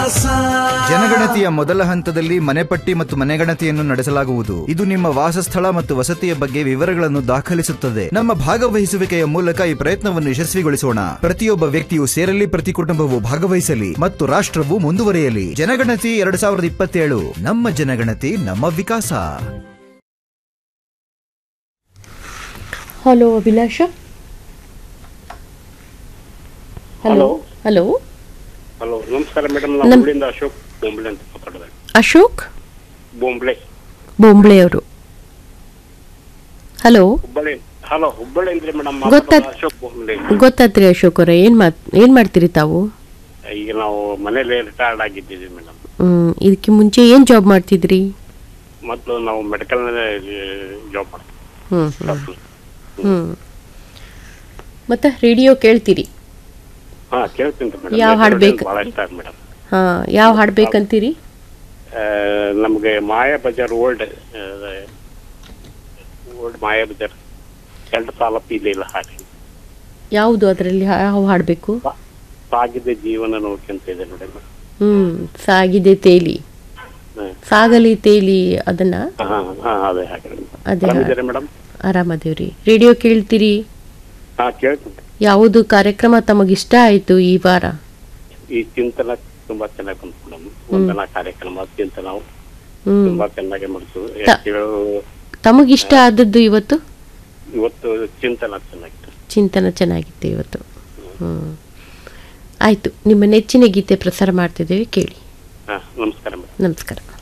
ವಿಕಾಸ ಜನಗಣತಿಯ ಮೊದಲ ಹಂತದಲ್ಲಿ ಮನೆಪಟ್ಟಿ ಮತ್ತು ಮನೆಗಣತಿಯನ್ನು ನಡೆಸಲಾಗುವುದು ಇದು ನಿಮ್ಮ ವಾಸಸ್ಥಳ ಮತ್ತು ವಸತಿಯ ಬಗ್ಗೆ ವಿವರಗಳನ್ನು ದಾಖಲಿಸುತ್ತದೆ ನಮ್ಮ ಭಾಗವಹಿಸುವಿಕೆಯ ಮೂಲಕ ಈ ಪ್ರಯತ್ನವನ್ನು ಯಶಸ್ವಿಗೊಳಿಸೋಣ ಪ್ರತಿಯೊಬ್ಬ ವ್ಯಕ್ತಿಯು ಸೇರಲಿ ಪ್ರತಿ ಕುಟುಂಬವು ಭಾಗವಹಿಸಲಿ ಮತ್ತು ರಾಷ್ಟ್ರವು ಮುಂದುವರಿಯಲಿ ಜನಗಣತಿ ಎರಡ್ ಸಾವಿರದ ಇಪ್ಪತ್ತೇಳು ನಮ್ಮ ಜನಗಣತಿ ನಮ್ಮ ವಿಕಾಸ hello Abhilasha hello hello hello ನಮಸ್ಕಾರ ಮೇಡಮ್ ನಾವು ನಮ್- ಹುಬ್ಳಿಯಿಂದ ಅಶೋಕ್ ಬೊಂಬ್ಳೆ ಅಂತ ಮಾತಾಡೋದು ಅಶೋಕ್ ಬೊಂಬ್ಳೆ ಬೊಂಬ್ಳೆ ಅವರು ಹಲೋ ಹುಬ್ಬಳ್ಳಿ ಹಲೋ ಹುಬ್ಬಳ್ಳಿ ಅಂದ್ರೆ ಮೇಡಮ್ ಗೊತ್ತಾತ್- ಅಶೋಕ್ ಬೊಂಬ್ಳೆ ಗೊತ್ತಾತ್ರಿ ಅಶೋಕ್ ಅವರೇ ಏನ್ ಮಾತ್ ಏನ್ ಮಾಡ್ತೀರಿ ತಾವು ಈಗ ನಾವು ಮನೇಲಿ ರಿಟೈರ್ಡ್ ಆಗಿದ್ದೀವಿ ಮೇಡಮ್ ಹ್ಮ್ ಇದಕ್ಕೆ ಮುಂಚೆ ಏನ್ ಜಾಬ್ ಮಾಡ್ತಿದ್ರಿ ಮೊದಲು ನಾವು ಮೆಡಿಕಲ್ ಜಾಬ್ ಮಾಡ್ತೀವಿ ಹ್ಮ್ ಹ್ಮ್ ಹ್ಮ್ ಮತ್ತೆ ರೇಡಿಯೋ ಕೇಳ್ತೀರಿ ಹಾ ಕೇಳ್ತೀನಿ ಮೇಡಮ್ ಯಾವ ಹಾಡ್ ಬೇಕು? ಬಹಳ ಇಷ್ಟ ಮೇಡಮ್ ಹಾ ಯಾವ ಹಾಡ್ ಬೇಕಂತೀರಿ ನಮಗೆ ಮಾಯಾ ಬಜಾರ್ ಓಲ್ಡ್ ಓಲ್ಡ್ ಮಾಯಾ ಬಜಾರ್ ಎರಡು ಸಾಲ ಪೀಲಿಲ್ಲ ಹಾಡಿ ಯಾವುದು ಅದರಲ್ಲಿ ಯಾವ ಹಾಡ್ಬೇಕು ಸಾಗಿದೆ ಜೀವನ ನೋಡ್ಕೊಂತ ಇದೆ ನೋಡಿ ಹ್ಮ್ ಸಾಗಿದೆ ತೇಲಿ ಹ್ಮ್. ಸಾಗಲಿ ತೇಲಿ ಅದನ್ನ ಹಾ ಹಾ ಅದೇ ಹಾಗೆ ಅದೇ ಆರಾಮಿದ್ದೀರಾ ಮೇಡಮ್ ಆರಾಮದೇವ್ರಿ ರೇಡಿಯೋ ಕೇಳ್ತೀರಿ ಹಾ ಕೇಳ್ತೀನಿ ಯಾವುದು ಕಾರ್ಯಕ್ರಮ ತಮಗಿಷ್ಟ ಆಯ್ತು ಈ ವಾರ ಈ ಚಿಂತನ ತುಂಬಾ ಚೆನ್ನಾಗಿ ಬಂತು ಮೇಡಮ್ ವಂದನಾ ಕಾರ್ಯಕ್ರಮ ಚಿಂತನ ಹ್ಮ್ ತುಂಬಾ ಚೆನ್ನಾಗಿ ಮಾಡಿತು ತ- ತಮಗಿಷ್ಟ ಆದದ್ದು ಇವತ್ತು ಇವತ್ತು ಚಿಂತನ ಚೆನ್ನಾಗಿತ್ತು ಚಿಂತನ ಚೆನ್ನಾಗಿತ್ತು ಇವತ್ತು ಹ್ಮ್ ಆಯ್ತು ನಿಮ್ಮ ನೆಚ್ಚಿನ ಗೀತೆ ಪ್ರಸಾರ ಮಾಡ್ತಿದ್ದೇವೆ ಕೇಳಿ ಹಾ ನಮಸ್ಕಾರ ಮೇಡಮ್ ನಮಸ್ಕಾರ